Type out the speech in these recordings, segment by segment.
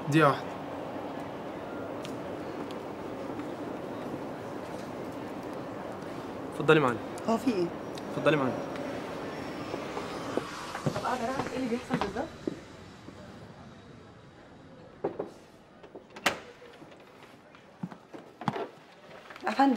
دقيقة واحدة اتفضلي معانا هو في ايه؟ اتفضلي معانا طب اقدر اعرف ايه اللي بيحصل بالظبط؟ يا فندم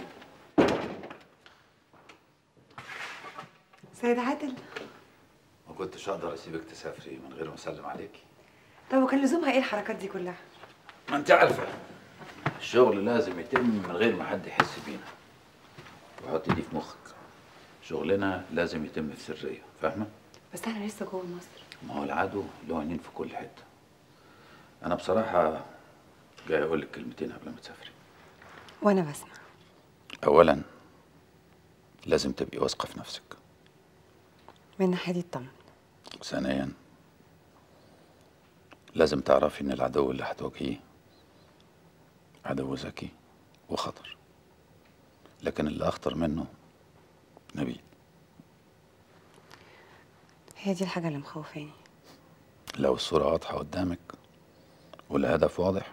سيد عادل ما كنتش اقدر اسيبك تسافري من غير ما اسلم عليكي طب وكان لزومها ايه الحركات دي كلها؟ ما انت عارفه الشغل لازم يتم من غير ما حد يحس بينا وحط دي في مخك شغلنا لازم يتم في سريه فاهمه بس احنا لسه جوه مصر ما هو العدو له عينين في كل حته انا بصراحه جاي اقول لك كلمتين قبل ما تسافري وانا بسمع اولا لازم تبقي واثقه في نفسك من ناحيه دي اطمن ثانيا لازم تعرفي ان العدو اللي هتواجهيه عدو ذكي وخطر لكن اللي اخطر منه نبيل هي دي الحاجه اللي مخوفاني لو الصورة واضحة قدامك والهدف واضح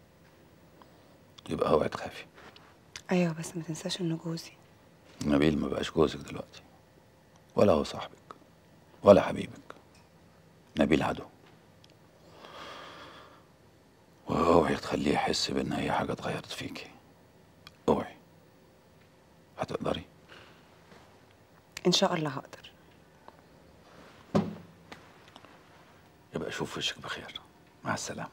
يبقى اوعي تخافي ايوه بس ما تنساش انه جوزي نبيل ما بقاش جوزك دلوقتي ولا هو صاحبك ولا حبيبك نبيل عدو واوعي تخليه يحس بان اي حاجة اتغيرت فيكي اوعي هتقدري ان شاء الله هقدر يبقى اشوف وشك بخير مع السلامة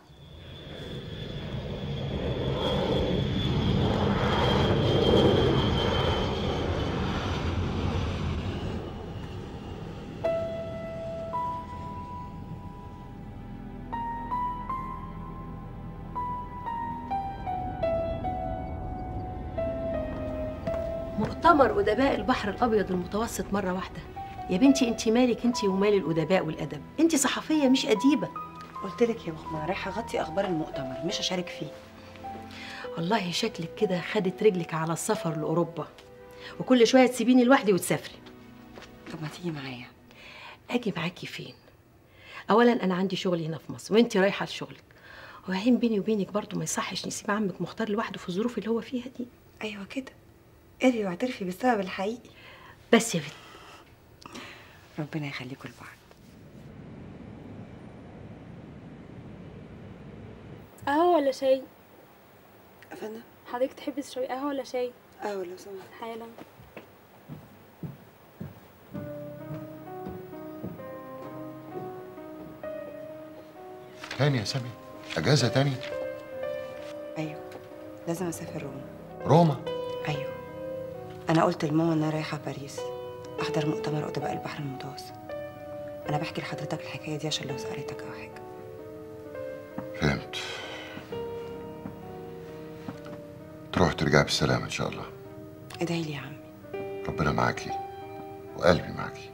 مؤتمر أدباء البحر الأبيض المتوسط مرة واحدة يا بنتي انت مالك انت ومال الأدباء والأدب انت صحفية مش أديبة قلت لك يا ماما رايحه اغطي اخبار المؤتمر مش اشارك فيه والله شكلك كده خدت رجلك على السفر لأوروبا وكل شوية تسيبيني لوحدي وتسافري طب ما تيجي معايا أجي معاكي فين أولا أنا عندي شغل هنا في مصر وانت رايحة لشغلك وبعدين بيني وبينك برضو ما يصحش نسيب عمك مختار لوحده في الظروف اللي هو فيها دي ايوه كده قري واعترفي بالسبب الحقيقي بس يا بنت ربنا يخليكم لبعض قهوة ولا شاي؟ افندم حضرتك تحبي تشربي قهوة ولا شاي؟ اه لو سمحت حالا تاني يا سامي اجازه تاني ايوه لازم اسافر روما روما ايوه انا قلت لماما ان انا رايحه باريس احضر مؤتمر ادباء البحر المتوسط انا بحكي لحضرتك الحكايه دي عشان لو سالتك او حاجه فهمت تروح ترجع بالسلامه ان شاء الله ادعي لي يا عمي ربنا معاكي وقلبي معاكي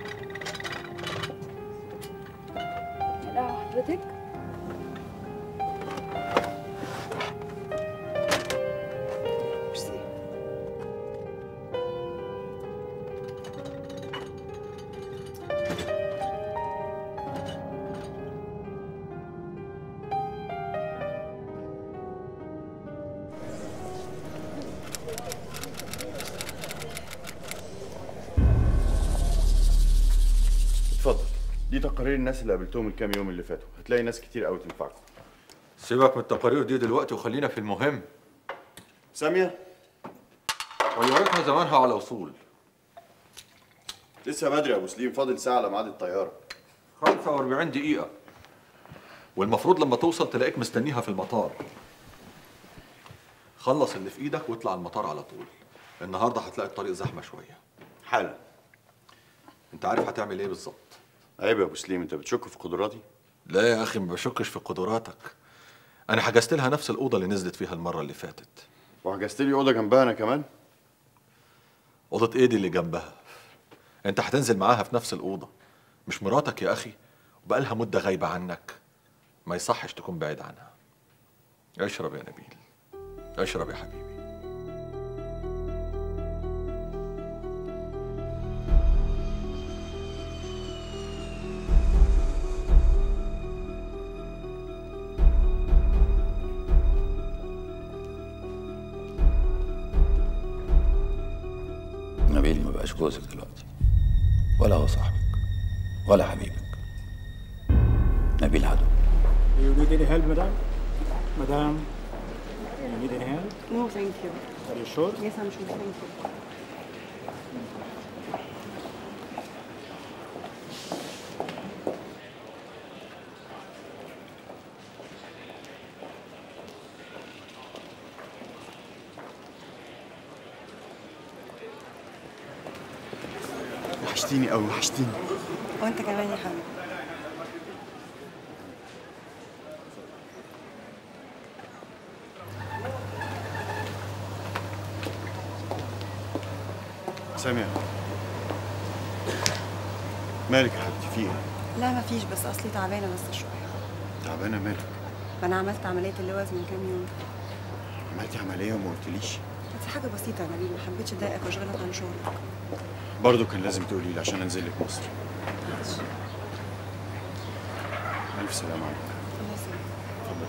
القهوة حضرتك؟ ميرسي اتفضل دي تقارير الناس اللي قابلتهم الكام يوم اللي فاتوا هتلاقي ناس كتير قوي تنفعكم سيبك من التقارير دي دلوقتي وخلينا في المهم سامية طيارتنا زمانها على وصول لسه بدري يا ابو سليم فاضل ساعة على ميعاد الطيارة 45 دقيقة والمفروض لما توصل تلاقيك مستنيها في المطار خلص اللي في ايدك واطلع المطار على طول النهارده هتلاقي الطريق زحمة شوية حالا انت عارف هتعمل ايه بالظبط عيب يا ابو سليم انت بتشك في قدراتي لا يا اخي ما بشكش في قدراتك انا حجزت لها نفس الاوضه اللي نزلت فيها المره اللي فاتت وحجزت لي اوضه جنبها انا كمان اوضه ايه دي اللي جنبها انت هتنزل معاها في نفس الاوضه مش مراتك يا اخي وبقالها مده غايبه عنك ما يصحش تكون بعيد عنها اشرب يا نبيل اشرب يا حبيبي جوزك دلوقتي ولا هو صاحبك ولا حبيبك نبيل عدو You need any help, madam? Madam, you need any help? No, thank you. Are you sure? Yes, I'm sure. Thank you. وحشتيني قوي وحشتيني وانت كمان يا حبيبي سامية مالك يا حبيبتي في ايه؟ لا ما فيش بس اصلي تعبانه بس شويه تعبانة مالك؟ ما انا عملت عمليه اللوز من كام يوم عملتي عملية وما قلتليش دي حاجه بسيطه يا نبيل ما حبيتش اضايقك واشغلك عن شغلك برضه كان لازم تقولي لي عشان انزل لك مصر ألف سلامة عليك الله يسلمك اتفضل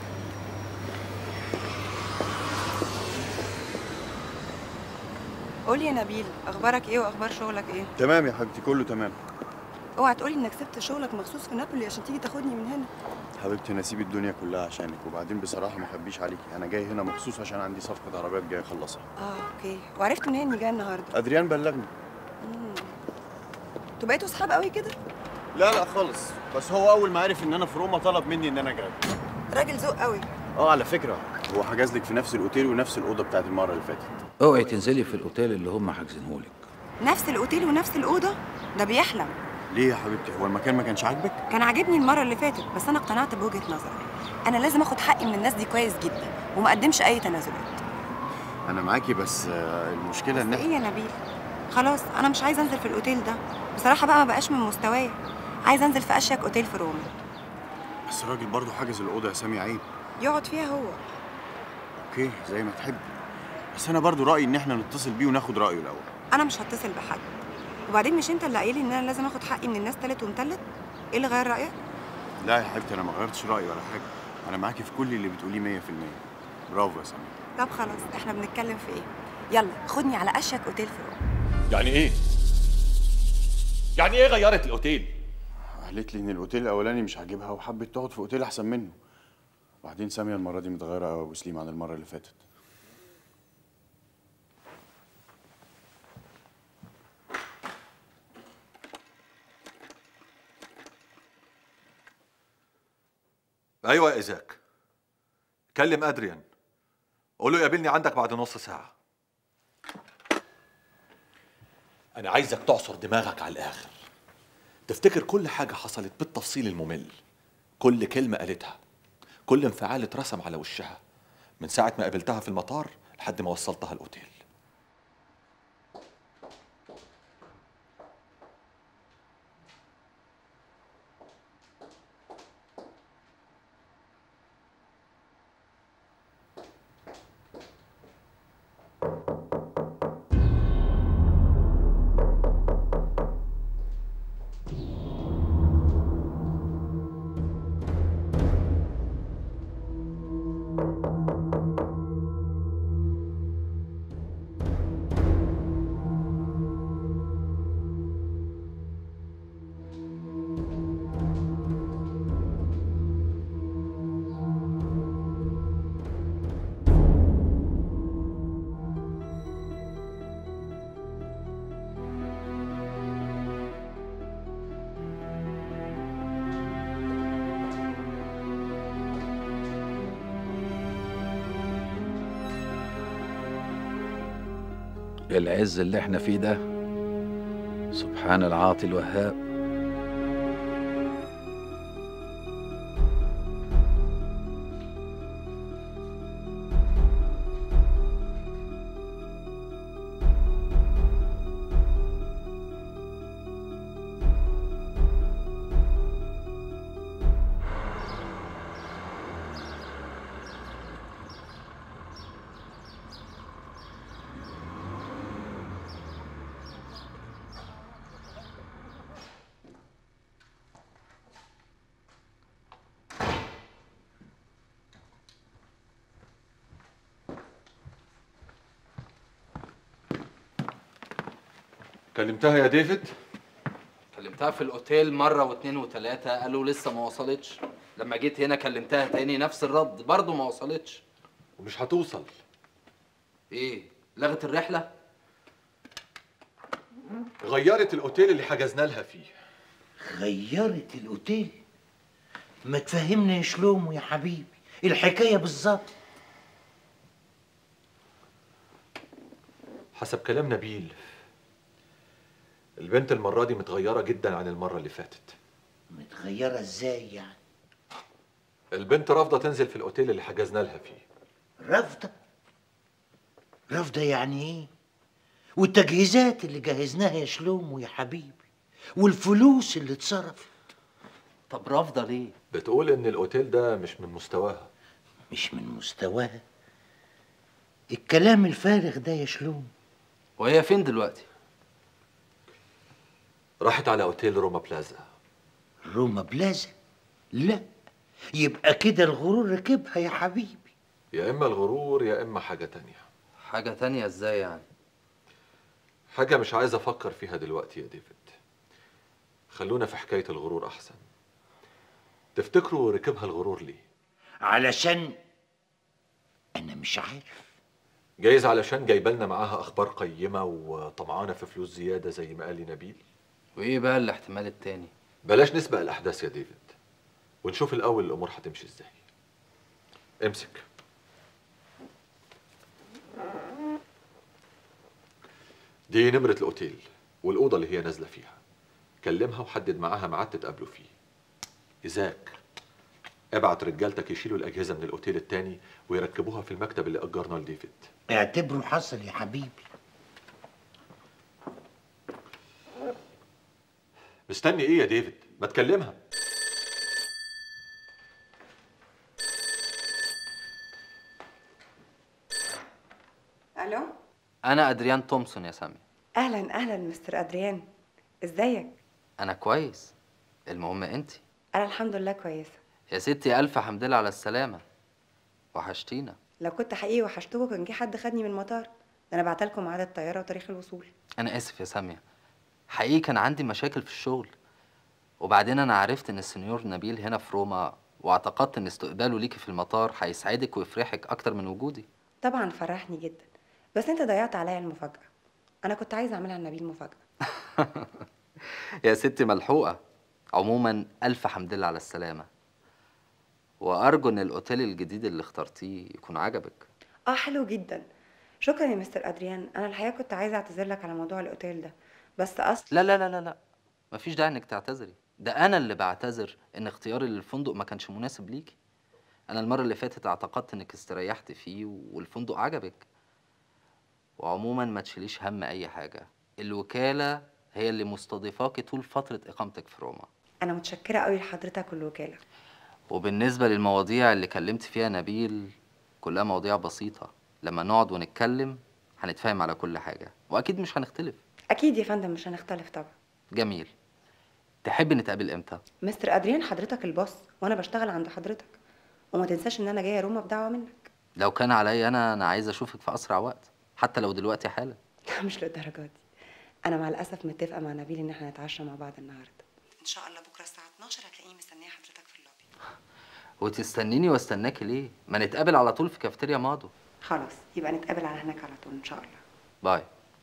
قولي يا نبيل اخبارك ايه واخبار شغلك ايه تمام يا حبيبتي كله تمام اوعى تقولي انك سبت شغلك مخصوص في نابولي عشان تيجي تاخدني من هنا حبيبتي انا اسيب الدنيا كلها عشانك وبعدين بصراحة ما اخبيش عليكي انا جاي هنا مخصوص عشان عندي صفقة عربيات جاي اخلصها اه اوكي وعرفت منين اني جايه النهارده ادريان بلغني انتوا بقيتوا اصحاب قوي كده لا لا خالص بس هو اول ما عرف ان انا في روما طلب مني ان انا جاي راجل ذوق قوي اه على فكرة هو حجز لك في نفس الاوتيل ونفس الاوضة بتاعت المرة اللي فاتت اوعي تنزلي في الاوتيل اللي هم حاجزينهولك نفس الاوتيل ونفس الاوضه ده بيحلم ليه يا حبيبتي هو المكان ما كانش عاجبك كان عاجبني المره اللي فاتت بس انا اقتنعت بوجهه نظرك انا لازم اخد حقي من الناس دي كويس جدا وما اقدمش اي تنازلات انا معاكي بس آه، المشكلة ان بس ايه يا نبيل خلاص انا مش عايزه انزل في الاوتيل ده بصراحه بقى ما بقاش من مستواي عايزه انزل في اشيك اوتيل في روما بس الراجل برضه حجز الاوضة يا سامي عيب يقعد فيها هو اوكي زي ما تحب بس انا برضه رايي ان احنا نتصل بيه وناخد رايه الاول انا مش هتصل بحد وبعدين مش انت اللي قايلي ان انا لازم اخد حقي من الناس تالت ومتلت ايه اللي غير رايك لا يا حبيبتي انا ما غيرتش رايي ولا حاجه انا معاكي في كل اللي بتقوليه 100% برافو يا سامي طب خلاص احنا بنتكلم في ايه يلا خدني على اشيك اوتيل في روما يعني ايه؟ يعني ايه غيرت الاوتيل؟ قالت لي ان الاوتيل الاولاني مش عاجبها وحبت تقعد في اوتيل احسن منه وبعدين ساميه المره دي متغيره قوي يا ابو سليم عن المره اللي فاتت ايوه يا ايزاك كلم ادريان قول له يقابلني عندك بعد نص ساعه انا عايزك تعصر دماغك على الاخر تفتكر كل حاجه حصلت بالتفصيل الممل كل كلمه قالتها كل انفعال اترسم على وشها من ساعه ما قابلتها في المطار لحد ما وصلتها الاوتيل العز اللي احنا فيه ده سبحان العاطي الوهاب كلمتها يا ديفيد كلمتها في الاوتيل مره واتنين وتلاته قالوا لسه ما وصلتش لما جيت هنا كلمتها تاني نفس الرد برضه ما وصلتش ومش هتوصل ايه لغت الرحله غيرت الاوتيل اللي حجزنا لها فيه غيرت الاوتيل ما تفهمنا يا شلومو يا حبيبي الحكايه بالظبط حسب كلام نبيل البنت المرة دي متغيرة جدا عن المرة اللي فاتت متغيره ازاي يعني البنت رافضة تنزل في الأوتيل اللي حجزنا لها فيه رافضه رافضه يعني ايه والتجهيزات اللي جهزناها يا شلومو يا حبيبي والفلوس اللي اتصرفت طب رافضه ليه بتقول إن الأوتيل ده مش من مستواها مش من مستواها الكلام الفارغ ده يا شلومو وهي فين دلوقتي راحت على أوتيل روما بلازا روما بلازا لا يبقى كده الغرور ركبها يا حبيبي يا إما الغرور يا إما حاجة تانية حاجه تانية ازاي يعني حاجة مش عايز أفكر فيها دلوقتي يا ديفيد خلونا في حكاية الغرور أحسن تفتكروا ركبها الغرور ليه؟ علشان انا مش عارف جايز علشان جايبالنا معاها أخبار قيمة وطمعانة في فلوس زيادة زي ما قال لي نبيل وايه بقى الاحتمال التاني بلاش نسبق الأحداث يا ديفيد ونشوف الأول الأمور هتمشي إزاي امسك دي نمرة الأوتيل والأوضة اللي هي نازلة فيها كلمها وحدد معاها ميعاد تتقابلوا فيه إذاك ابعت رجالتك يشيلوا الأجهزة من الأوتيل التاني ويركبوها في المكتب اللي أجرناه لديفيد اعتبره حصل يا حبيبي مستني إيه يا ديفيد؟ ما تكلمها الو انا ادريان تومسون يا سامي اهلا اهلا مستر ادريان ازيك انا كويس المهم انت انا الحمد لله كويسه يا ستي الف حمد لله على السلامه وحشتينا لو كنت حقيقي وحشتكوا كان جه حد خدني من المطار ده انا بعتلكم ميعاد الطياره وتاريخ الوصول انا اسف يا ساميه حقيقي كان عندي مشاكل في الشغل وبعدين انا عرفت ان السنيور نبيل هنا في روما واعتقدت ان استقباله ليكي في المطار هيسعدك ويفرحك اكتر من وجودي طبعا فرحني جدا بس انت ضيعت عليا المفاجاه انا كنت عايزه اعملها لنبيل مفاجاه يا ستي ملحوقه عموما الف حمد لله على السلامه وارجو ان الاوتيل الجديد اللي اخترتيه يكون عجبك اه حلو جدا شكرا يا مستر ادريان انا الحقيقه كنت عايزه اعتذر لك على موضوع الاوتيل ده بس اصل لا لا لا لا لا مفيش داعي انك تعتذري ده انا اللي بعتذر ان اختياري للفندق ما كانش مناسب ليكي انا المره اللي فاتت اعتقدت انك استريحت فيه والفندق عجبك وعموما ما تشيليش هم اي حاجه الوكاله هي اللي مستضيفاكي طول فتره اقامتك في روما انا متشكره قوي لحضرتك والوكاله وبالنسبه للمواضيع اللي كلمت فيها نبيل كلها مواضيع بسيطه لما نقعد ونتكلم هنتفاهم على كل حاجه واكيد مش هنختلف اكيد يا فندم مش هنختلف طبعا جميل تحب نتقابل امتى مستر ادريان حضرتك الباص وانا بشتغل عند حضرتك وما تنساش ان انا جايه روما بدعوه منك لو كان عليا انا انا عايز اشوفك في اسرع وقت حتى لو دلوقتي حالا مش للدرجه دي انا مع الاسف متفقه مع نبيل ان احنا نتعشى مع بعض النهارده ان شاء الله بكره الساعه 12 هتلاقيني مستنيه حضرتك في اللوبي وتستنيني واستناكي ليه ما نتقابل على طول في كافتيريا ماضو خلاص يبقى نتقابل على هناك على طول ان شاء الله باي